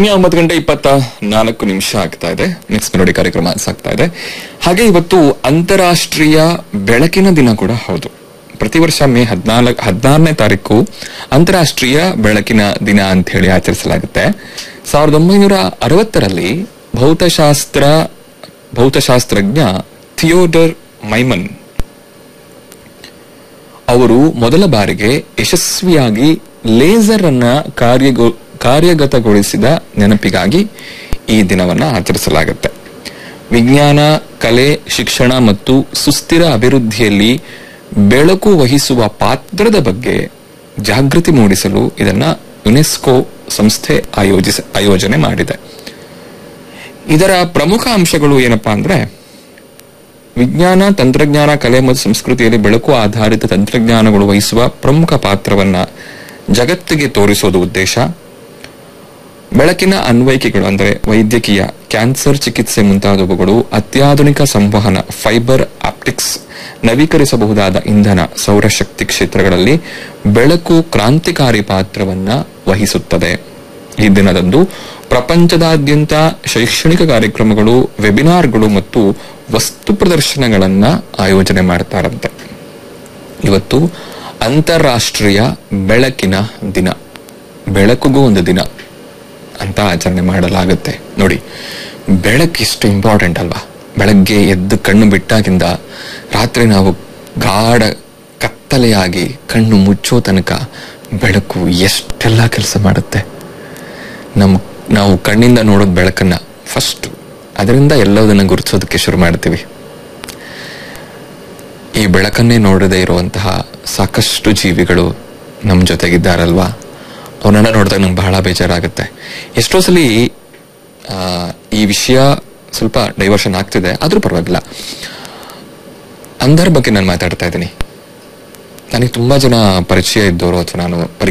ಸಮಯ ಒಂಬತ್ತು ಗಂಟೆ ಇಪ್ಪತ್ತ ನಾಲ್ಕು ನಿಮಿಷ ಆಗ್ತಾ ಇದೆ ನೆಕ್ಸ್ಟ್ ಮೆಲೋಡಿ ಕಾರ್ಯಕ್ರಮ ಸಾಗ್ತಾ ಇದೆ ಹಾಗೆ ಇವತ್ತು ಅಂತಾರಾಷ್ಟ್ರೀಯ ಬೆಳಕಿನ ದಿನ ಕೂಡ ಹೌದು ಪ್ರತಿ ವರ್ಷ ಮೇ ಹದಿನಾಲ್ಕು ಹದಿನಾರನೇ ತಾರೀಕು ಅಂತಾರಾಷ್ಟ್ರೀಯ ಬೆಳಕಿನ ದಿನ ಅಂತ ಹೇಳಿ ಆಚರಿಸಲಾಗುತ್ತೆ ಸಾವಿರದ ಒಂಬೈನೂರ ಅರವತ್ತರಲ್ಲಿ ಭೌತಶಾಸ್ತ್ರ ಭೌತಶಾಸ್ತ್ರಜ್ಞ ಥಿಯೋಡರ್ ಮೈಮನ್ ಅವರು ಮೊದಲ ಬಾರಿಗೆ ಯಶಸ್ವಿಯಾಗಿ ಲೇಸರ್ ಅನ್ನ ಕಾರ್ಯಗೊ- ಕಾರ್ಯಗತಗೊಳಿಸಿದ ನೆನಪಿಗಾಗಿ ಈ ದಿನವನ್ನ ಆಚರಿಸಲಾಗುತ್ತೆ ವಿಜ್ಞಾನ ಕಲೆ ಶಿಕ್ಷಣ ಮತ್ತು ಸುಸ್ಥಿರ ಅಭಿವೃದ್ಧಿಯಲ್ಲಿ ಬೆಳಕು ವಹಿಸುವ ಪಾತ್ರದ ಬಗ್ಗೆ ಜಾಗೃತಿ ಮೂಡಿಸಲು ಇದನ್ನ ಯುನೆಸ್ಕೋ ಸಂಸ್ಥೆ ಆಯೋಜಿಸ ಆಯೋಜನೆ ಮಾಡಿದೆ ಇದರ ಪ್ರಮುಖ ಅಂಶಗಳು ಏನಪ್ಪಾ ಅಂದ್ರೆ ವಿಜ್ಞಾನ ತಂತ್ರಜ್ಞಾನ ಕಲೆ ಮತ್ತು ಸಂಸ್ಕೃತಿಯಲ್ಲಿ ಬೆಳಕು ಆಧಾರಿತ ತಂತ್ರಜ್ಞಾನಗಳು ವಹಿಸುವ ಪ್ರಮುಖ ಪಾತ್ರವನ್ನ ಜಗತ್ತಿಗೆ ತೋರಿಸೋದು ಉದ್ದೇಶ ಬೆಳಕಿನ ಅನ್ವಯಿಕೆಗಳು ಅಂದರೆ ವೈದ್ಯಕೀಯ ಕ್ಯಾನ್ಸರ್ ಚಿಕಿತ್ಸೆ ಮುಂತಾದವುಗಳು ಅತ್ಯಾಧುನಿಕ ಸಂವಹನ ಫೈಬರ್ ಆಪ್ಟಿಕ್ಸ್ ನವೀಕರಿಸಬಹುದಾದ ಇಂಧನ ಸೌರಶಕ್ತಿ ಕ್ಷೇತ್ರಗಳಲ್ಲಿ ಬೆಳಕು ಕ್ರಾಂತಿಕಾರಿ ಪಾತ್ರವನ್ನ ವಹಿಸುತ್ತದೆ ಈ ದಿನದಂದು ಪ್ರಪಂಚದಾದ್ಯಂತ ಶೈಕ್ಷಣಿಕ ಕಾರ್ಯಕ್ರಮಗಳು ವೆಬಿನಾರ್ಗಳು ಮತ್ತು ವಸ್ತು ಪ್ರದರ್ಶನಗಳನ್ನ ಆಯೋಜನೆ ಮಾಡ್ತಾರಂತೆ ಇವತ್ತು ಅಂತಾರಾಷ್ಟ್ರೀಯ ಬೆಳಕಿನ ದಿನ ಬೆಳಕಿಗೂ ಒಂದು ದಿನ ಅಂತ ಆಚರಣೆ ಮಾಡಲಾಗುತ್ತೆ ನೋಡಿ ಬೆಳಕು ಎಷ್ಟು ಇಂಪಾರ್ಟೆಂಟ್ ಅಲ್ವಾ ಬೆಳಗ್ಗೆ ಎದ್ದು ಕಣ್ಣು ಬಿಟ್ಟಾಗಿಂದ ರಾತ್ರಿ ನಾವು ಗಾಢ ಕತ್ತಲೆಯಾಗಿ ಕಣ್ಣು ಮುಚ್ಚೋ ತನಕ ಬೆಳಕು ಎಷ್ಟೆಲ್ಲ ಕೆಲಸ ಮಾಡುತ್ತೆ ನಮ್ ನಾವು ಕಣ್ಣಿಂದ ನೋಡೋದು ಬೆಳಕನ್ನ ಫಸ್ಟ್ ಅದರಿಂದ ಎಲ್ಲದನ್ನ ಗುರುತಿಸೋದಕ್ಕೆ ಶುರು ಮಾಡ್ತೀವಿ ಈ ಬೆಳಕನ್ನೇ ನೋಡದೇ ಇರುವಂತಹ ಸಾಕಷ್ಟು ಜೀವಿಗಳು ನಮ್ಮ ಜೊತೆಗಿದ್ದಾರಲ್ವಾ ಅವನನ್ನ ನೋಡಿದಾಗ ನಂಗೆ ಬಹಳ ಬೇಜಾರಾಗುತ್ತೆ ಎಷ್ಟೋ ಸಲ ಆ, ಈ ವಿಷಯ ಸ್ವಲ್ಪ ಡೈವರ್ಷನ್ ಆಗ್ತಿದೆ ಆದ್ರೂ ಪರವಾಗಿಲ್ಲ ಅಂಧರ ಬಗ್ಗೆ ನಾನು ಮಾತಾಡ್ತಾ ಇದ್ದೀನಿ ನನಗೆ ತುಂಬಾ ಜನ ಪರಿಚಯ ಇದ್ದವರು ಅಥವಾ ನಾನು